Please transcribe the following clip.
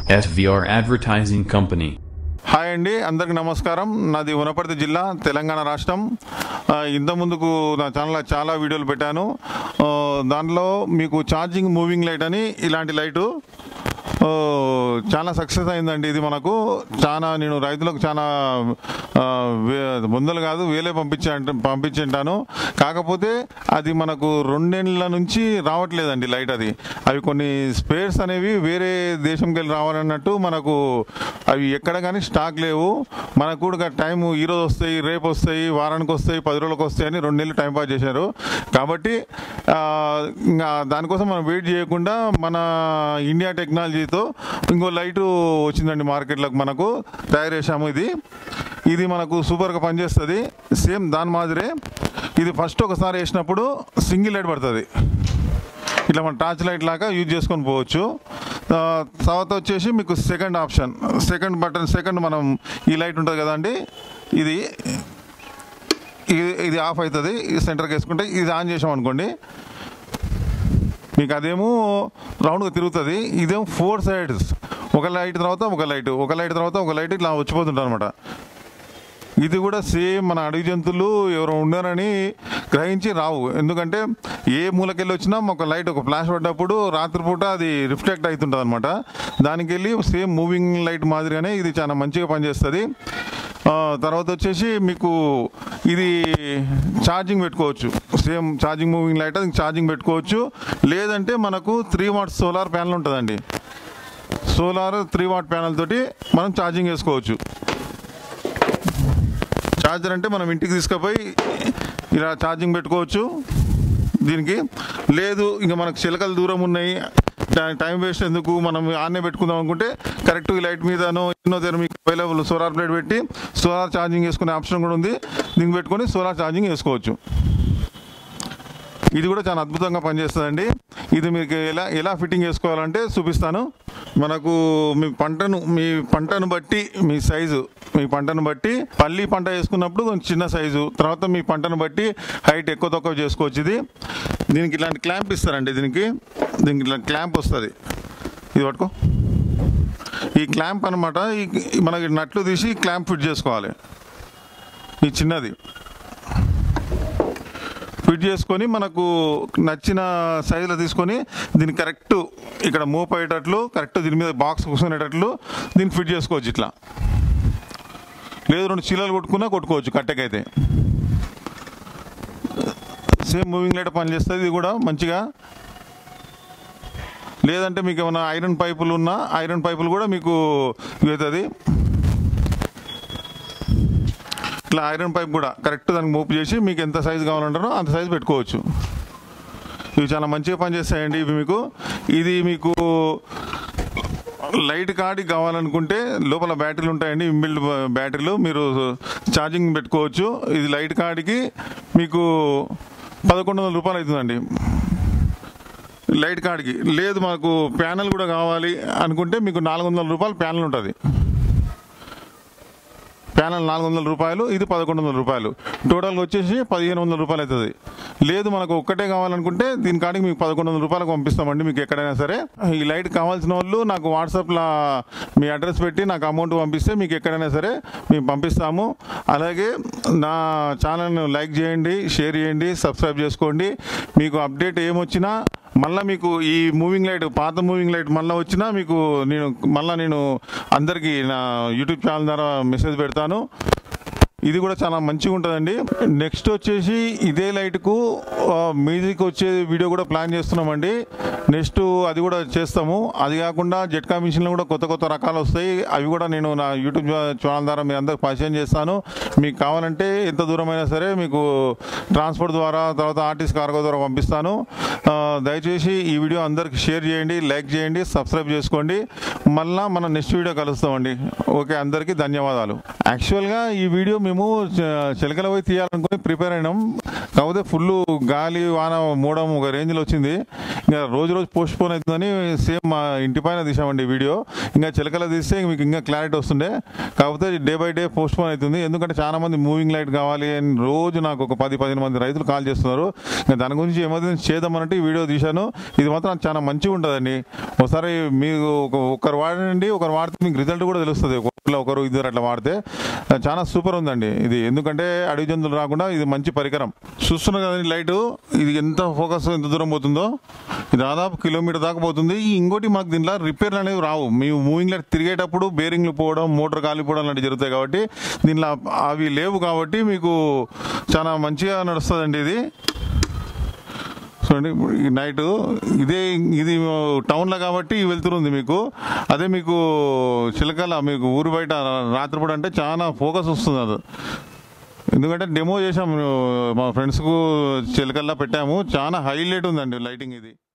SVR Advertising Company. Hi అండి అందరికి నమస్కారం నాది వనపర్తి జిల్లా తెలంగాణ రాష్ట్రం ఆ, ఇంత ముందుకు నా ఛానల్లో చాలా వీడియోలు పెట్టాను ఆ, దాంట్లో మీకు ఛార్జింగ్ మూవింగ్ లైట్ అని ఇలాంటి లైటు ఆ, చాలా సక్సెస్ అయిందండి ఇది మనకు చాలా నేను రైతులకు చాలా ఆ, వే- వందలు కాదు వేలే పంపించా పంపించుంటాను కాకపోతే అది మనకు రెండేళ్ల నుంచి రావట్లేదండి లైట్ అది అవి కొన్ని స్పేర్స్ అనేవి వేరే దేశంకి వెళ్ళి రావాలన్నట్టు మనకు అవి ఎక్కడ కానీ స్టాక్ లేవు మనకు కూడా టైం ఈరోజు వస్తాయి రేపు వస్తాయి వారానికి వస్తాయి పది రోజులకు వస్తాయి అని రెండు నెలలు టైం పాస్ చేశారు కాబట్టి ఆ, ఇంకా దానికోసం మనం వెయిట్ చేయకుండా మన ఇండియా టెక్నాలజీతో ఇంకో లైట్ వచ్చిందండి మార్కెట్లోకి మనకు తయారు చేశాము ఇది ఇది మనకు సూపర్గా పనిచేస్తుంది సేమ్ దాని మాదిరే ఇది ఫస్ట్ ఒకసారి వేసినప్పుడు సింగిల్ లైట్ పడుతుంది ఇట్లా మన టార్చ్ లైట్ లాగా యూజ్ చేసుకొని పోవచ్చు ఆ, తర్వాత వచ్చేసి మీకు second option second button second మనం ఈ లైట్ ఉంటుంది కదండి ఇది ఇది ఇది ఆఫ్ అవుతుంది ఈ సెంటర్కి వేసుకుంటే ఇది ఆన్ చేసాం అనుకోండి మీకు అదేమో రౌండ్గా తిరుగుతుంది ఇదేమో ఫోర్ సైడ్స్ ఒక లైట్ తర్వాత ఒక లైట్ ఒక లైట్ తర్వాత ఒక లైట్ ఇట్లా వచ్చిపోతుంటారు అనమాట ఇది కూడా సేమ్ మన అడవి జంతువులు ఎవరు ఉన్నారని గ్రహించి రావు ఎందుకంటే ఏ మూలకెళ్ళి వచ్చినా ఒక లైట్ ఒక ఫ్లాష్ పడ్డప్పుడు రాత్రిపూట అది రిఫ్లెక్ట్ అవుతుంటుంది అనమాట దానికి వెళ్ళి సేమ్ మూవింగ్ లైట్ మాదిరిగానే ఇది చాలా మంచిగా పనిచేస్తుంది ఆ, తర్వాత వచ్చేసి మీకు ఇది ఛార్జింగ్ పెట్టుకోవచ్చు సేమ్ ఛార్జింగ్ మూవింగ్ లైట్ అది ఛార్జింగ్ పెట్టుకోవచ్చు లేదంటే మనకు త్రీ వాట్ సోలార్ ప్యానల్ ఉంటుందండి సోలార్ త్రీ వాట్ ప్యానల్ తోటి మనం ఛార్జింగ్ చేసుకోవచ్చు ఛార్జర్ అంటే మనం ఇంటికి తీసుకుపోయి ఇలా ఛార్జింగ్ పెట్టుకోవచ్చు దీనికి లేదు ఇంకా మనకు చిలకలు దూరం ఉన్నాయి దానికి టైం వేస్ట్ ఎందుకు మనం ఆన్నే పెట్టుకుందాం అనుకుంటే కరెక్ట్ ఈ లైట్ మీదనో ఎన్నో దగ్గర మీకు అవైలబుల్ సోలార్ ప్లేట్ పెట్టి సోలార్ ఛార్జింగ్ చేసుకునే ఆప్షన్ కూడా ఉంది దీనికి పెట్టుకొని సోలార్ ఛార్జింగ్ చేసుకోవచ్చు ఇది కూడా చాలా అద్భుతంగా పనిచేస్తుందండి ఇది మీకు ఎలా ఎలా ఫిట్టింగ్ చేసుకోవాలంటే చూపిస్తాను మనకు మీ పంటను మీ పంటను బట్టి మీ సైజు మీ పంటను బట్టి పల్లి పంట వేసుకున్నప్పుడు కొంచెం చిన్న సైజు తర్వాత మీ పంటను బట్టి హైట్ ఎక్కువ తక్కువ చేసుకోవచ్చు ఇది దీనికి ఇలాంటి క్లాంప్ ఇస్తారండి దీనికి దీనికి ఇలాంటి క్లాంప్ వస్తుంది ఇది పట్టుకో ఈ క్లాంప్ అనమాట ఈ మనకి నట్లు తీసి క్లాంప్ ఫిట్ చేసుకోవాలి ఈ చిన్నది ఫిట్ చేసుకొని మనకు నచ్చిన సైజులో తీసుకొని దీన్ని కరెక్ట్ ఇక్కడ మూవ్ అయ్యేటట్లు కరెక్ట్ దీని మీద బాక్స్ కూర్చునేటట్లు దీన్ని ఫిట్ చేసుకోవచ్చు ఇట్లా లేదు రెండు చీలలు కొట్టుకున్నా కొట్టుకోవచ్చు కట్టెకైతే సేమ్ మూవింగ్ లైట్ పనిచేస్తుంది ఇది కూడా మంచిగా లేదంటే మీకు ఏమైనా ఐరన్ పైపులు ఉన్నా ఐరన్ పైపులు కూడా మీకు అవుతుంది ఇట్లా ఐరన్ పైప్ కూడా కరెక్ట్ దానికి మూవ్ చేసి మీకు ఎంత సైజు కావాలంటారో అంత సైజు పెట్టుకోవచ్చు ఇవి చాలా మంచిగా పనిచేస్తాయండి ఇవి మీకు ఇది మీకు లైట్ కాడికి కావాలనుకుంటే లోపల బ్యాటరీలు ఉంటాయండి ఇన్బిల్డ్ బ్యాటరీలు మీరు ఛార్జింగ్ పెట్టుకోవచ్చు ఇది లైట్ కాడికి మీకు పదకొండు వందల రూపాయలు అవుతుందండి లైట్ కార్డ్కి లేదు మాకు ప్యానల్ కూడా కావాలి అనుకుంటే మీకు నాలుగు వందల రూపాయలు ప్యానల్ ఉంటుంది ప్యానల్ నాలుగు వందల రూపాయలు ఇది పదకొండు వందల రూపాయలు టోటల్గా వచ్చేసి పదిహేను వందల రూపాయలు అవుతుంది లేదు మనకు ఒక్కటే కావాలనుకుంటే దీని కాడికి మీకు పదకొండు వందల రూపాయలకు పంపిస్తామండి మీకు ఎక్కడైనా సరే ఈ లైట్ కావాల్సిన వాళ్ళు నాకు వాట్సాప్లో మీ అడ్రస్ పెట్టి నాకు అమౌంట్ పంపిస్తే మీకు ఎక్కడైనా సరే మేము పంపిస్తాము అలాగే నా ఛానల్ను లైక్ చేయండి షేర్ చేయండి సబ్స్క్రైబ్ చేసుకోండి మీకు అప్డేట్ ఏమొచ్చినా మళ్ళీ మీకు ఈ మూవింగ్ లైట్ పాత మూవింగ్ లైట్ మళ్ళీ వచ్చినా మీకు నేను మళ్ళీ నేను అందరికీ నా యూట్యూబ్ ఛానల్ ద్వారా మెసేజ్ పెడతాను ఇది కూడా చాలా మంచిగా ఉంటుందండి నెక్స్ట్ వచ్చేసి ఇదే లైట్కు ఆ, మ్యూజిక్ వచ్చే వీడియో కూడా ప్లాన్ చేస్తున్నామండి నెక్స్ట్ అది కూడా చేస్తాము అది కాకుండా జెట్కా మిషన్లు కూడా కొత్త కొత్త రకాలు వస్తాయి అవి కూడా నేను నా యూట్యూబ్ ఛానల్ ద్వారా మీ అందరికి పరిచయం చేస్తాను మీకు కావాలంటే ఎంత దూరమైనా సరే మీకు ట్రాన్స్పోర్ట్ ద్వారా తర్వాత ఆర్టీసీ కార్గో ద్వారా పంపిస్తాను ఆ, దయచేసి ఈ వీడియో అందరికి షేర్ చేయండి లైక్ చేయండి సబ్స్క్రైబ్ చేసుకోండి మళ్ళా మనం నెక్స్ట్ వీడియో కలుస్తామండి ఓకే అందరికీ ధన్యవాదాలు యాక్చువల్గా ఈ వీడియో మీ మేము చ- చిలకల పోయి తీయాలనుకుని ప్రిపేర్ అయినాం కాకపోతే ఫుల్ గాలి వాన మూడం ఒక రేంజ్లో వచ్చింది ఇంకా రోజు రోజు పోస్ట్ పోన్ అవుతుందని సేమ్ మా ఇంటి పైన తీసామండి వీడియో ఇంకా చిలకల తీస్తే మీకు ఇంకా క్లారిటీ వస్తుండే కాకపోతే day by day postpone అవుతుంది ఎందుకంటే చాలా మంది మూవింగ్ లైట్ కావాలి అని రోజు నాకు ఒక పది పదిహేను మంది రైతులు కాల్ చేస్తున్నారు ఇంకా దాని గురించి ఎమర్జెన్సీ చేద్దామన్నట్టు ఈ వీడియో తీశాను ఇది మాత్రం చాలా మంచిగా ఉంటుందండి ఒకసారి మీకు ఒక- ఒకరు వాడండి ఒకరు వాడితే మీకు రిజల్ట్ కూడా తెలుస్తుంది ఒకరిలో ఒకరు ఇద్దరు అట్లా వాడితే ఆ, చాలా సూపర్ ఉందండి ఇది ఎందుకంటే అడవి జంతువులు రాకుండా ఇది మంచి పరికరం చూస్తున్నారు కదండి లైట్ ఇది ఎంత ఫోకస్ ఎంత దూరం పోతుందో ఇది దాదాపు కిలోమీటర్ దాకా పోతుంది ఈ ఇంకోటి మాకు దీంట్లో రిపేర్లు అనేవి రావు మేము మూవింగ్ లైట్ తిరిగేటప్పుడు బేరింగ్లు పోవడం మోటార్ కాలిపోవడం లాంటివి జరుగుతాయి కాబట్టి దీనిలో అవి లేవు కాబట్టి మీకు చాలా మంచిగా నడుస్తుందండి ఇది చూడండి ఇప్పుడు ఈ నైట్ ఇదే ఇది టౌన్లో కాబట్టి వెళ్తుంది మీకు అదే మీకు చిలకల మీకు ఊరు బయట రాత్రిపూట అంటే చాలా ఫోకస్ వస్తుంది అది ఎందుకంటే డెమో చేసాము మా ఫ్రెండ్స్కు చిలకల్లా పెట్టాము చాలా హైలైట్ ఉందండి లైటింగ్ ఇది